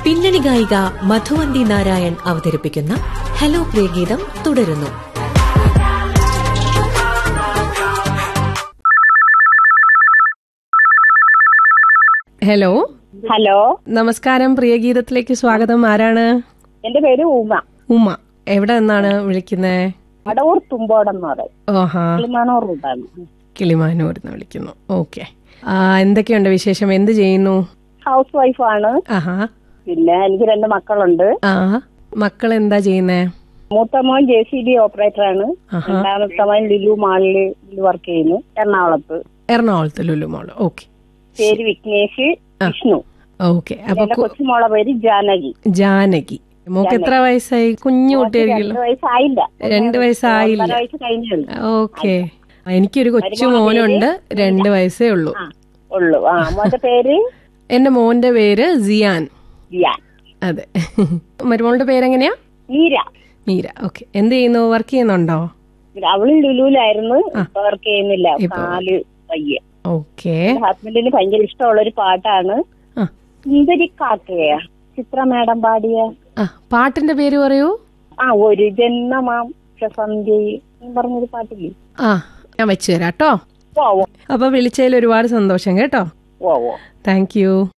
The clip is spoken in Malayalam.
പിന്നണി ഗായിക മധുവന്തി നാരായൺ അവതരിപ്പിക്കുന്ന ഹലോ പ്രിയഗീതം തുടരുന്നു ഹലോ ഹലോ നമസ്കാരം പ്രിയഗീതത്തിലേക്ക് സ്വാഗതം ആരാണ് എന്റെ പേര് ഉമ ഉമ്മ എവിടെ നിന്നാണ് വിളിക്കുന്നത് വടവൂർ തുമ്പോടം എന്ന് പറയും ഓഹാ കിളിമാനൂർ റൂട്ടാണ് കിളിമാനൂർ എന്ന് വിളിക്കുന്നു ഓക്കെ എന്തൊക്കെയുണ്ട് വിശേഷം എന്ത് ചെയ്യുന്നു ഹൗസ് വൈഫാണ് ആഹാ പിന്നെ എനിക്ക് രണ്ട് മക്കളുണ്ട് ആ മക്കൾ എന്താ ചെയ്യുന്നേ മൂത്ത മോൻ ജെ സി ബി ഓപ്പറേറ്റർ ആണ് ആഹാ. രണ്ടാമത്തെ മോൻ ലുലു മാളില് വർക്ക് ചെയ്യുന്നു എറണാകുളത്ത് എറണാകുളത്ത് ലുലുമോള് ഓക്കെ പേര് വിഘ്നേഷ് വിഷ്ണു ഓക്കെ അപ്പൊ എന്റെ കു- കൊച്ചുമോളെ പേര് ജാനകി ജാനകി മോക്ക് എത്ര വയസ്സായി കുഞ്ഞു കുട്ടിയായിരിക്കുമല്ലോ രണ്ട് വയസ്സായില്ല രണ്ട് വയസ്സായില്ല. ഒന്നര വയസ്സ് കഴിഞ്ഞുള്ളൂ ഓക്കെ എനിക്കൊരു കൊച്ചു മോനുണ്ട് രണ്ട് വയസ്സേ ഉള്ളൂ ആ ഉള്ളു ആ മോന്റെ പേര് എന്റെ മോന്റെ പേര് സിയാൻ ജിയാൻ അതെ മരുമോളുടെ പേരെങ്ങനെയാ മീര മീര ഓക്കെ എന്ത് ചെയ്യുന്നു വർക്ക് ചെയ്യുന്നുണ്ടോ അവള് ലുലുലായിരുന്നു ഇപ്പൊ വർക്ക് ചെയ്യുന്നില്ല ഇപ്പൊ കാല് വയ്യ ഓക്കെ എന്റെ ഹസ്ബൻഡിന് ഭയങ്കര ഇഷ്ടമുള്ള ഒരു പാട്ടാണ് ആ സുന്ദരിക്കാക്കയ ചിത്ര മാഡം പാടിയ ആ പാട്ടിന്റെ പേര് പറയൂ ആ ഒരു ജന്മമാം സന്ധ്യയിൽ എന്ന് പറഞ്ഞൊരു പാട്ടില്ലേ ആ ഞാൻ വെച്ചു തരാം കേട്ടോ ഓ ഓ അപ്പൊ വിളിച്ചതിൽ ഒരുപാട് സന്തോഷം കേട്ടോ ഓ ഓ താങ്ക് യു